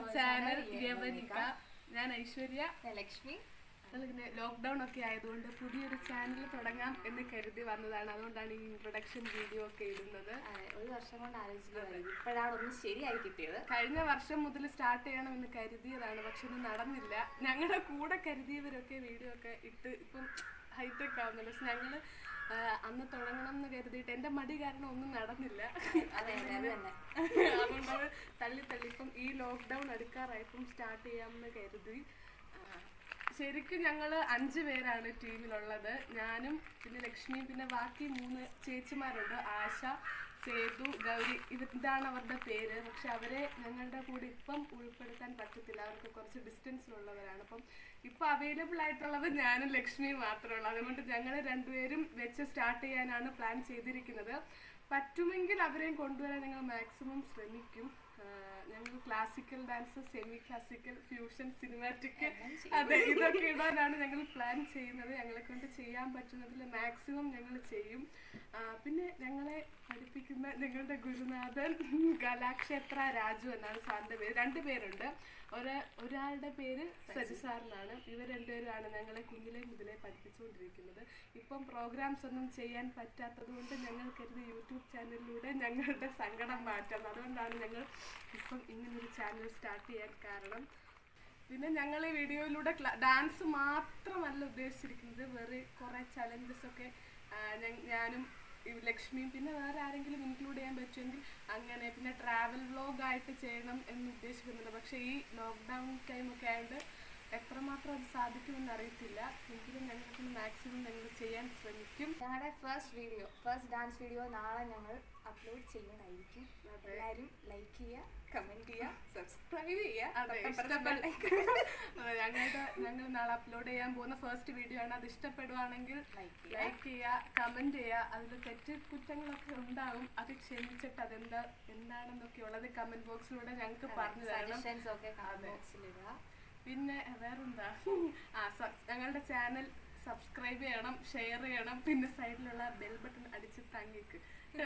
Channel യവനിക ഞാൻ ഐശ്വര്യ ലക്ഷ്മി ഞങ്ങളിങ്ങനെ lockdown ഒക്കെ ആയതുകൊണ്ട് പുതിയൊരു ചാനൽ തുടങ്ങാം എന്ന് കരുതി വന്നതാണ് അതുകൊണ്ടാണ് ഈ ഇൻട്രൊഡക്ഷൻ വീഡിയോ ഒക്കെ ഇടുന്നത് അതെ, ഒരു വർഷം കൊണ്ട് ആലോചിക്കുകയായിരുന്നു ഇപ്പോഴാണ് ഒന്ന് ശരിയായി കിട്ടിയത് കഴിഞ്ഞ വർഷം മുതൽ സ്റ്റാർട്ട് ചെയ്യണമെന്ന് കരുതിയതാണ് പക്ഷെ ഇത് നടന്നില്ല ഞങ്ങളുടെ കൂടെ കരുതിയവരൊക്കെ വീഡിയോ ഒക്കെ ഇട്ട് ഇപ്പം ഹൈടെക് ആവുന്നുണ്ട് പക്ഷെ ഞങ്ങള് ആ, അന്ന് തുടങ്ങണം എന്ന് കരുതിയിട്ട് എന്റെ മടി കാരണം ഒന്നും നടന്നില്ല അതെ അതെ അത് തന്നെ അതുകൊണ്ട് അത് തള്ളി തള്ളി ഇപ്പം ഈ ലോക്ക്ഡൗൺ അടുക്കാറായപ്പം സ്റ്റാർട്ട് ചെയ്യാമെന്ന് കരുതി ആ, ശരിക്കും ഞങ്ങള് അഞ്ച് പേരാണ് ടീമിലുള്ളത് ഞാനും പിന്നെ ലക്ഷ്മിയും പിന്നെ ബാക്കി മൂന്ന് ചേച്ചിമാരുണ്ട് ആശ സേതു ഗൗരി ഇവ- ഇതാണ് അവരുടെ പേര് പക്ഷെ അവരെ ഞങ്ങളുടെ കൂടെ ഇപ്പം ഉൾപ്പെടുത്താൻ പറ്റത്തില്ല അവർക്ക് കുറച്ച് ഡിസ്റ്റൻസിലുള്ളവരാണ് അപ്പം ഇപ്പൊ അവൈലബിൾ ആയിട്ടുള്ളത് ഞാനും ലക്ഷ്മിയും മാത്രമേ ഉള്ളൂ അതുകൊണ്ട് ഞങ്ങൾ രണ്ടുപേരും വെച്ച് സ്റ്റാർട്ട് ചെയ്യാനാണ് പ്ലാൻ ചെയ്തിരിക്കുന്നത് പറ്റുമെങ്കിൽ അവരെയും കൊണ്ടുവരാൻ ഞങ്ങൾ മാക്സിമം ശ്രമിക്കും ആഹ് ഞങ്ങൾ classical dance semi classical fusion cinematic അതെ ഇതൊക്കെ ഇടാനാണ് ഞങ്ങൾ പ്ലാൻ ചെയ്യുന്നത് ഞങ്ങളെ കൊണ്ട് ചെയ്യാൻ പറ്റുന്നതിൽ മാക്സിമം ഞങ്ങൾ ചെയ്യും ആഹ് പിന്നെ ഞങ്ങളെ പഠിപ്പിക്കുന്ന ഞങ്ങളുടെ ഗുരുനാഥൻ കലാക്ഷേത്ര രാജു എന്നാണ് സാറിന്റെ പേര് രണ്ട് പേരുണ്ട് ഒരു ഒരാളുടെ പേര് സജി സാറിനാണ് ഇവർ രണ്ടുപേരുമാണ് ഞങ്ങളെ കുഞ്ഞിലെ മുതലേ പഠിപ്പിച്ചുകൊണ്ടിരിക്കുന്നത് ഇപ്പം പ്രോഗ്രാംസ് ഒന്നും ചെയ്യാൻ പറ്റാത്തത് കൊണ്ട് ഞങ്ങൾ കരുതി യൂട്യൂബ് ചാനലിലൂടെ ഞങ്ങളുടെ സങ്കടം മാറ്റാം അതുകൊണ്ടാണ് ഞങ്ങൾ ഇപ്പം ഇങ്ങനൊരു ചാനൽ സ്റ്റാർട്ട് ചെയ്യാൻ കാരണം പിന്നെ ഞങ്ങൾ ഈ വീഡിയോയിലൂടെ ഡാൻസ് മാത്രമല്ല ഉദ്ദേശിച്ചിരിക്കുന്നത് വേറെ കുറേ ചലഞ്ചസ് ഒക്കെ ആ, ഞ- ഞാനും ഈ ലക്ഷ്മിയും പിന്നെ വേറെ ആരെങ്കിലും ഇൻക്ലൂഡ് ചെയ്യാൻ പറ്റുമെങ്കിൽ അങ്ങനെ പിന്നെ ട്രാവൽ വ്ലോഗ് ആയിട്ട് ചെയ്യണം എന്ന് ഉദ്ദേശിക്കുന്നുണ്ട് പക്ഷേ ഈ ലോക്ക്ഡൗൺ ടൈമൊക്കെ ആയതുകൊണ്ട് എത്രമാത്രം അത് സാധിക്കുമെന്ന് അറിയത്തില്ല എങ്കിലും ഞങ്ങൾക്ക് മാക്സിമം ഞങ്ങൾ ചെയ്യാൻ ശ്രമിക്കും ഞങ്ങളുടെ first video first dance video നാളെ ഞങ്ങൾ അപ്ലോഡ് ചെയ്യുന്നതായിരിക്കും അതെ. എല്ലാവരും ലൈക്ക് ചെയ്യുക കമന്റ് ചെയ്യുക സബ്സ്ക്രൈബ് ചെയ്യുക അതെ തൊട്ടപ്പുറത്തെ bell icon അതെ, ഞങ്ങളുടെ ഞങ്ങൾ നാളെ അപ്ലോഡ് ചെയ്യാൻ പോകുന്ന ഫസ്റ്റ് വീഡിയോ ആണ് അത് ഇഷ്ടപ്പെടുവാണെങ്കിൽ Like ചെയ്യുക. ലൈക്ക് ചെയ്യുക കമന്റ് ചെയ്യുക അതിൽ തെറ്റ് കുറ്റങ്ങളൊക്കെ ഉണ്ടാവും അത് ക്ഷമിച്ചിട്ട് അതെന്താ എന്താണെന്നൊക്കെ ഉള്ളത് കമന്റ് ബോക്സിലൂടെ ഞങ്ങൾക്ക് പറഞ്ഞു തരണം സജഷൻസ് ഒക്കെ അതെ. കമന്റ് ബോക്സിൽ ഇടുക പിന്നെ വേറെന്താ ആ സ- ഞങ്ങളുടെ ചാനൽ സബ്സ്ക്രൈബ് ചെയ്യണം ഷെയർ ചെയ്യണം പിന്നെ സൈഡിലുള്ള ബെൽ ബട്ടൺ അടിച്ച് തങ്ങിക്ക്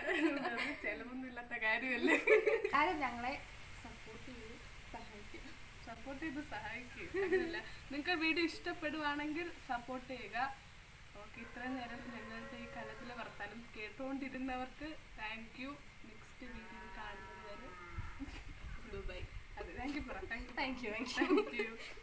ചെലവൊന്നും ഇല്ലാത്ത കാര്യമല്ലേ ആരും ഞങ്ങളെ സപ്പോർട്ട് ചെയ്ത് സഹായിക്കും സപ്പോർട്ട് ചെയ്ത് സഹായിക്കും അങ്ങനെയല്ല നിങ്ങൾക്ക് വീഡിയോ ഇഷ്ടപ്പെടുവാണെങ്കിൽ സപ്പോർട്ട് ചെയ്യുക ഓക്കെ ഇത്രയും നേരം ഞങ്ങളുടെ ഈ കലത്തിലെ വർത്താനം കേട്ടുകൊണ്ടിരുന്നവർക്ക് താങ്ക് യു നെക്സ്റ്റ് വീഡിയോ കാണുന്നത് വരെ ദുബായ് അതെ താങ്ക് യു പറ thank you thank you thank you thank U